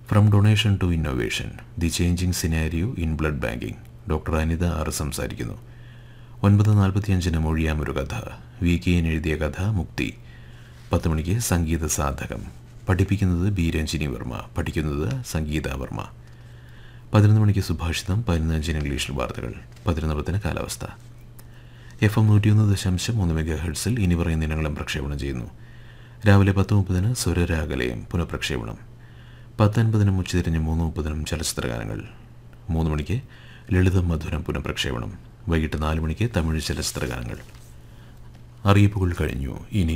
from donation to innovation the changing scenario in blood banking doctor Anitha R സംസാരിക്കുന്നു ഒൻപത് നാൽപ്പത്തിയഞ്ചിന് മൊഴിയാമൊരു കഥ വി കെ എൻ എഴുതിയ കഥ മുക്തി പത്ത് മണിക്ക് സംഗീത സാധകം പഠിപ്പിക്കുന്നത് ബി രഞ്ജിനി വർമ്മ പഠിക്കുന്നത് സംഗീത വർമ്മ പതിനൊന്ന് മണിക്ക് സുഭാഷിതം പതിനഞ്ചിന് ഇംഗ്ലീഷിൽ വാർത്തകൾ പതിനൊന്ന് പത്തിന് കാലാവസ്ഥ എഫ് എം നൂറ്റിയൊന്ന് ദശാംശം മൂന്ന് മെഗാ ഹെർട്സിൽ ഇനി പറയുന്ന ഇനങ്ങളും പ്രക്ഷേപണം ചെയ്യുന്നു രാവിലെ പത്ത് മുപ്പതിന് സ്വരരാഗലയം പുനഃപ്രക്ഷേപണം പത്തൊൻപതിനും ഉച്ചതിരിഞ്ഞ് മൂന്ന് മുപ്പതിനും ചലച്ചിത്ര ഗാനങ്ങൾ മൂന്ന് മണിക്ക് ലളിതം മധുരം പുനഃപ്രക്ഷേപണം വൈകിട്ട് നാല് മണിക്ക് തമിഴ് ചലച്ചിത്ര ഗാനങ്ങൾ അറിയിപ്പുകൾ കഴിഞ്ഞു ഇനി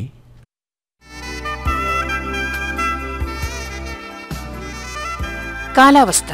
കാലാവസ്ഥ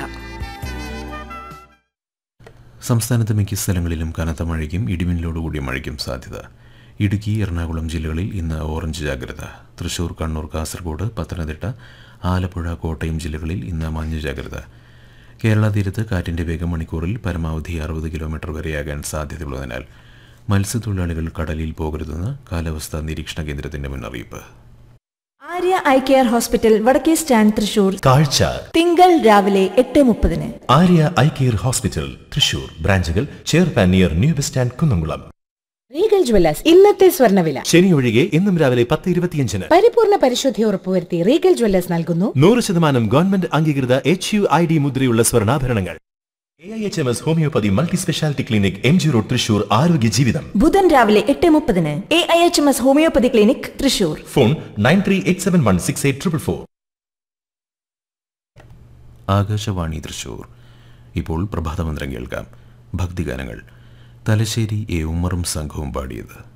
സംസ്ഥാനത്ത് മിക്ക സ്ഥലങ്ങളിലും കനത്ത മഴയ്ക്കും ഇടിമിന്നലോടുകൂടിയ മഴയ്ക്കും സാധ്യത ഇടുക്കി എറണാകുളം ജില്ലകളിൽ ഇന്ന് ഓറഞ്ച് ജാഗ്രത തൃശൂർ കണ്ണൂർ കാസർഗോഡ് പത്തനംതിട്ട ആലപ്പുഴ കോട്ടയം ജില്ലകളിൽ ഇന്ന് മഞ്ഞ ജാഗ്രത കേരള തീരത്ത് കാറ്റിന്റെ വേഗം മണിക്കൂറിൽ പരമാവധി അറുപത് കിലോമീറ്റർ വരെയാകാൻ സാധ്യതയുള്ളതിനാൽ മത്സ്യത്തൊഴിലാളികൾ കടലിൽ പോകരുതെന്ന് കാലാവസ്ഥാ നിരീക്ഷണ കേന്ദ്രത്തിന്റെ മുന്നറിയിപ്പ് ആര്യ ഐ കെയർ ഹോസ്പിറ്റൽ വടക്കേ സ്റ്റാൻഡ് തൃശൂർ കാഴ്ച തിങ്കൾ രാവിലെ എട്ട് മുപ്പതിന് Arya eye care hospital Thrissur ബ്രാഞ്ചുകൾ ചെയർപാൻ near new bus stand Kunnamkulam Regal jewellers ഇന്നത്തെ സ്വർണ്ണവില ശനി ഒഴികെ ഇന്നും രാവിലെ പത്ത് ഇരുപത്തിയഞ്ചിന് പരിപൂർണ പരിശുദ്ധി ഉറപ്പുവരുത്തി റീഗൽ ജ്വല്ലേഴ്സ് നൽകുന്നു നൂറ് ശതമാനം ഗവൺമെന്റ് അംഗീകൃത എച്ച് യു ഐ ഡി മുദ്രയുള്ള സ്വർണ്ണാഭരണങ്ങൾ A I H M S homeopathy multi speciality clinic M G road Thrissur ആരോഗ്യ ജീവിതം ബുധൻ രാവിലെ എട്ട് മുപ്പതിന് A I H M S homeopathy clinic Thrissur phone nine three eight seven one six eight triple four Akashvani Thrissur ഇപ്പോൾ പ്രഭാതമന്ത്രം കേൾക്കാം ഭക്തിഗാനങ്ങൾ തലശ്ശേരി എ ഉമ്മറും സംഘവും പാടിയത്